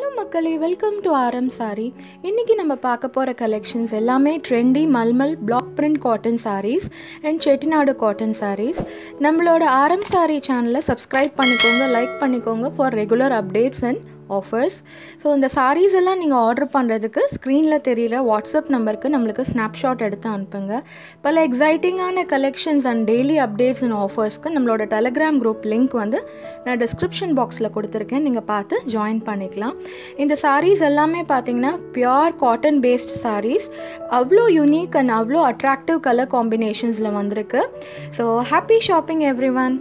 hello மக்களே welcome to RM sorry இன்றைக்கி நம்ம பார்க்க போகிற கலெக்ஷன்ஸ் எல்லாமே trendy malmal black print cotton sarees and Chettinad cotton sarees நம்மளோட ஆர்எம் சாரி சேனலை சப்ஸ்கிரைப் பண்ணிக்கோங்க லைக் பண்ணிக்கோங்க for regular updates and offers so இந்த sarees எல்லாம் நீங்கள் ஆர்டர் பண்ணுறதுக்கு ஸ்க்ரீனில் தெரியிற வாட்ஸ்அப் நம்பருக்கு நம்மளுக்கு ஸ்னாப்ஷாட் எடுத்து அனுப்புங்க பல எக்ஸைட்டிங்கான collections and daily updates and ஆஃபர்ஸ்க்கு நம்மளோட டெலகிராம் குரூப் லிங்க் வந்து நான் டிஸ்கிரிப்ஷன் பாக்ஸில் கொடுத்துருக்கேன் நீங்கள் பார்த்து ஜாயின் பண்ணிக்கலாம் இந்த sarees எல்லாமே பார்த்தீங்கன்னா பியோர் காட்டன் பேஸ்ட் sarees அவ்வளோ யூனிக் அண்ட் அவ்வளோ அட்ராக்டிவ் கலர் காம்பினேஷன்ஸில் வந்திருக்கு so happy shopping every one